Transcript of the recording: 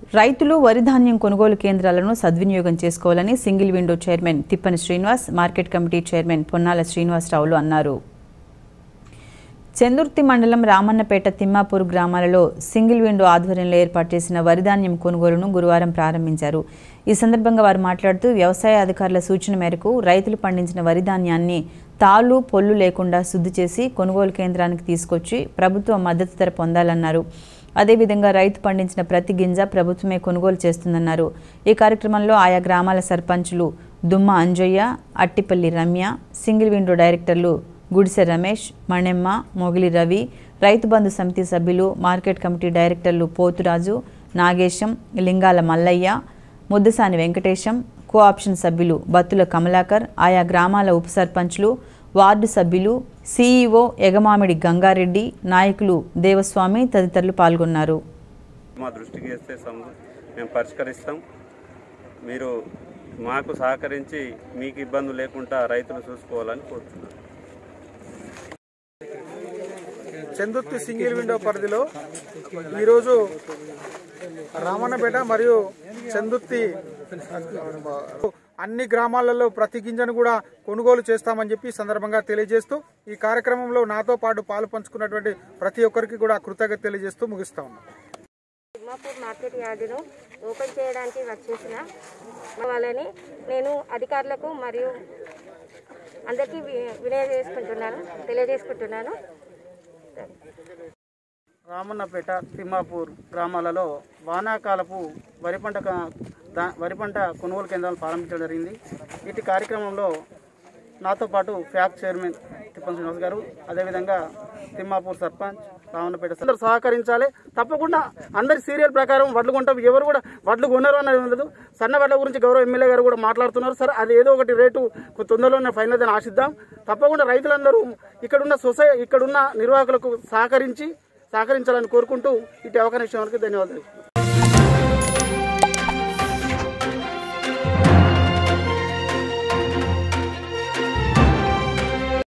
రైతులు వరి ధాన్యం కొనుగోలు కేంద్రాలను సద్వినియోగం చేసుకోవాలని single window chairman Tippani Srinivas market committee chairman Ponnala శ్రీనివాసరావులు అన్నారు చందుర్తి మండలం రామన్నపేట తిమ్మాపూర్ గ్రామాలలో సింగిల్ విండో ఆధ్వర్యంలో ఏర్పాటు చేసిన వరిధాన్యం కొనుగోలును గురువారం ప్రారంభించారు ఈ సందర్భంగా వారు మాట్లాడుతూ వ్యవసాయ అధికారుల సూచన మేరకు రైతులు పండించిన వరిధాన్యాన్ని తాళ్ళు పొల్లు లేకుండా శుద్ధి చేసి కొనుగోలు కేంద్రానికి తీసుకొచ్చి ప్రభుత్వ మద్దతు ధర పొందాలన్నారు అదేవిధంగా రైతు పండించిన ప్రతి గింజ ప్రభుత్వమే కొనుగోలు చేస్తుందన్నారు ఈ కార్యక్రమంలో ఆయా గ్రామాల సర్పంచులు దుమ్మ అంజయ్య అట్టిపల్లి రమ్య సింగిల్ విండో డైరెక్టర్లు గుడిసె రమేష్ మణెమ్మ మొగిలి రవి రైతు బంధు సమితి సభ్యులు మార్కెట్ కమిటీ డైరెక్టర్లు పోతురాజు నాగేశం లింగాల మల్లయ్య ముద్దసాని వెంకటేశం కోఆప్షన్ సభ్యులు బత్తుల కమలాకర్ ఆయా గ్రామాల ఉప సర్పంచ్లు వార్డు సభ్యులు సీఈఓ ఎగమామిడి గంగారెడ్డి నాయకులు దేవస్వామి తదితరులు పాల్గొన్నారు మా దృష్టికి వేస్తే సమ మేము పరిష్కరిస్తాం మీరు మాకు సహకరించి మీకు ఇబ్బంది లేకుండా రైతులు చూసుకోవాలని కోరుతున్నాను చందుర్తి సింగిల్ విండో పరిధిలో ఈరోజు రామన్నపేట మరియు చందుర్తి అన్ని గ్రామాలలో ప్రతి గింజను కూడా కొనుగోలు చేస్తామని చెప్పి ఈ సందర్భంగా తెలియజేస్తూ ఈ కార్యక్రమంలో నాతో పాటు పాలు పంచుకున్నటువంటి ప్రతి ఒక్కరికి కూడా కృతజ్ఞత తెలియజేస్తూ ముగిస్తా ఉన్నాం తిమ్మాపూర్ మార్కెట్ యార్డును ఓపెన్ చేయడానికి వచ్చేసిన వాళ్ళని నేను అధికారులకు మరియు అందరికీ వి- వినయజేసుకుంటున్నాను తెలియజేసుకుంటున్నాను రామన్నపేట తిమ్మాపూర్ గ్రామాలలో వానాకాలపు వరి పంట క- దా- వరి పంట కొనుగోలు కేంద్రాలు ప్రారంభించడం జరిగింది ఇటు కార్యక్రమంలో నాతో పాటు ఫ్యాక్ చైర్మన్ తిప్పన్ శ్రీనివాస్ గారు అదేవిధంగా తిమ్మాపూర్ సర్పంచ్ రామన్నపేట అందరూ సహకరించాలి తప్పకుండా అందరి సీరియల్ ప్రకారం వడ్లు కొంటాం ఎవరు కూడా వడ్లు కొనరు అనేది ఉండదు సన్న వడ్ల గురించి గౌరవ ఎమ్మెల్యే గారు కూడా మాట్లాడుతున్నారు సరే అది ఏదో ఒకటి రేటు కొంత తొందరలోనే ఫైనల్ అని ఆశిద్దాం తప్పకుండా రైతులందరూ ఇక్కడున్న సొసై ఇక్కడున్న నిర్వాహకులకు సహకరించి సహకరించాలని కోరుకుంటూ ఇటు అవకాశం ఇచ్చిన వారికి ధన్యవాదాలు